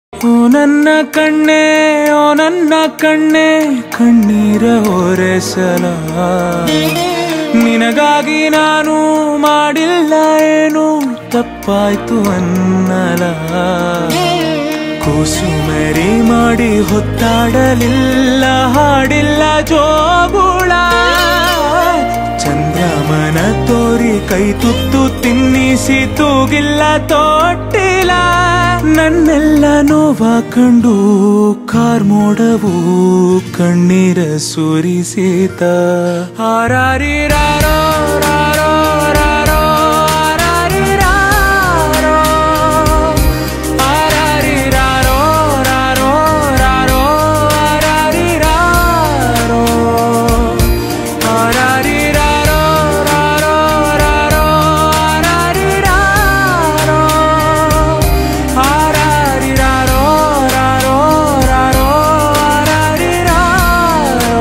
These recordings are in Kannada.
ಓ ನನ್ನ ಕಣ್ಣೆ ಓ ನನ್ನ ಕಣ್ಣೆ ಕಣ್ಣೀರ ಹೊರೆಸಲ ನಿನಗಾಗಿ ನಾನು ಮಾಡಿಲ್ಲ ಏನು ತಪ್ಪಾಯ್ತು ಅನ್ನಲ ಕೂಸುಮರಿ ಮಾಡಿ ಹೊತ್ತಾಡಲಿಲ್ಲ ಹಾಡಿಲ್ಲ ಜೋಗುಳ ಚಂದ್ರಮನ ತೋರಿ ಕೈ ತುತ್ತು ತಿನ್ನಿಸಿ ತೂಗಿಲ್ಲ ತೊಟ್ಟಿಲ್ಲ ನನ್ನೆಲ್ಲ ನೋವ ಕಂಡು ಕಾರ್ಮೋಡವು ಕಣ್ಣೀರ ಸುರಿಸಿತ ಹಾರಾರಿರಾರೋ ರಾರೋ ರಾರೋ ಹಾರಾರಿರಾರೋ ಹಾರಾರಿರಾರೋ ರಾರೋ ರಾರೋ ಹಾರಾರಿರಾರೋ ಹಾರಾರಿರಾರೋ ರಾರೋ ರಾರೋ ಹಾರಾರಿರಾರೋ ಹಾರಾರಿರಾರೋ ರಾರೋ ರಾರೋ ಹಾರಾರಿರಾರೋ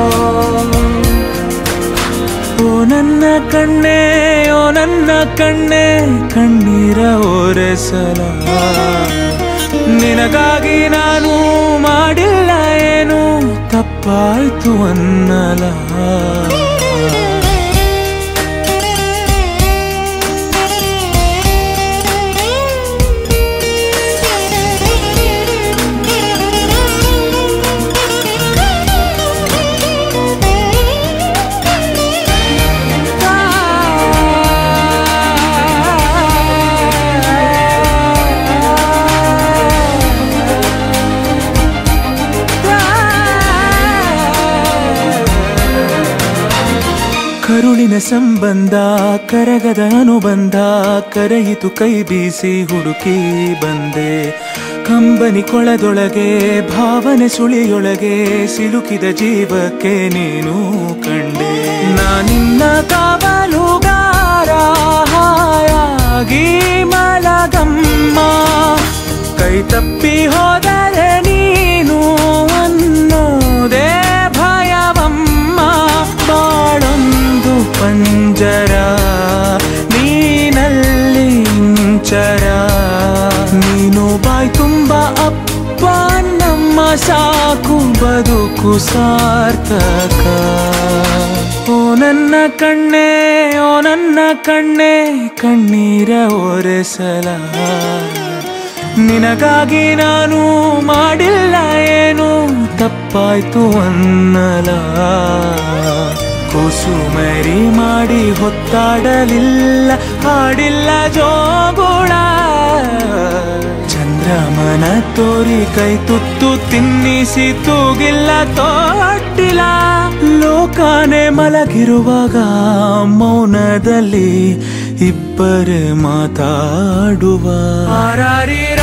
ಓ ನನ್ನ ಕಣ್ಣೆ ಓ ನನ್ನ ಕಣ್ಣೆ ಕಣ್ಣೀರ ಒರೆಸಲ ನಿನಗಾಗಿ ನಾನು ಮಾಡಿಲ್ಲ ಏನು ತಪ್ಪಾಯ್ತು ಅನ್ನಲ ಕರುಳಿನ ಸಂಬಂಧ ಕರಗದ ಅನುಬಂಧ ಕರೆಯಿತು ಕೈ ಬೀಸಿ ಹುಡುಕಿ ಬಂದೆ ಕಂಬನಿ ಕೊಳದೊಳಗೆ ಭಾವನೆ ಸುಳಿಯೊಳಗೆ ಸಿಲುಕಿದ ಜೀವಕ್ಕೆ ನೀನು ಕಂಡೆ ನಾನಿನ್ನ ಕಾವಲುಗಾರ ಹಾಯಾಗಿ ಮಲಗಮ್ಮ ಕೈ ತಪ್ಪಿ ಹೋದರೆ ನೀನು ಅನ್ನೋದೇ ಭಯವಮ್ಮ ಬಾಳೊಂದು ಪಂಜರ ನೀನಲ್ಲಿ ಇಂಚರ ನೀನು ಬಾಯ್ ತುಂಬ ಅಪ್ಪ ನಮ್ಮ ಸಾಕು ಬದುಕು ಸಾರ್ಥಕ ಓ ನನ್ನ ಕಣ್ಣೆ ಓ ನನ್ನ ಕಣ್ಣೆ ಕಣ್ಣೀರ ಒರೆಸಲ ನಿನಗಾಗಿ ನಾನು ಮಾಡಿಲ್ಲ ಏನು ತಪ್ಪಾಯ್ತು ಅನ್ನಲ ಕುಸುಮರಿ ಮಾಡಿ ಹೊತ್ತಾಡಲಿಲ್ಲ ಹಾಡಿಲ್ಲ ಜೋಗುಳ ಚಂದ್ರಮನ ತೋರಿ ಕೈ ತುತ್ತು ತಿನ್ನಿಸಿ ತೂಗಿಲ್ಲ ತೊಟ್ಟಿಲ್ಲ ಲೋಕಾನೆ ಮಲಗಿರುವಾಗ ಮೌನದಲ್ಲಿ ಇಬ್ಬರೇ ಮಾತಾಡುವ ಹಾರಾರಿ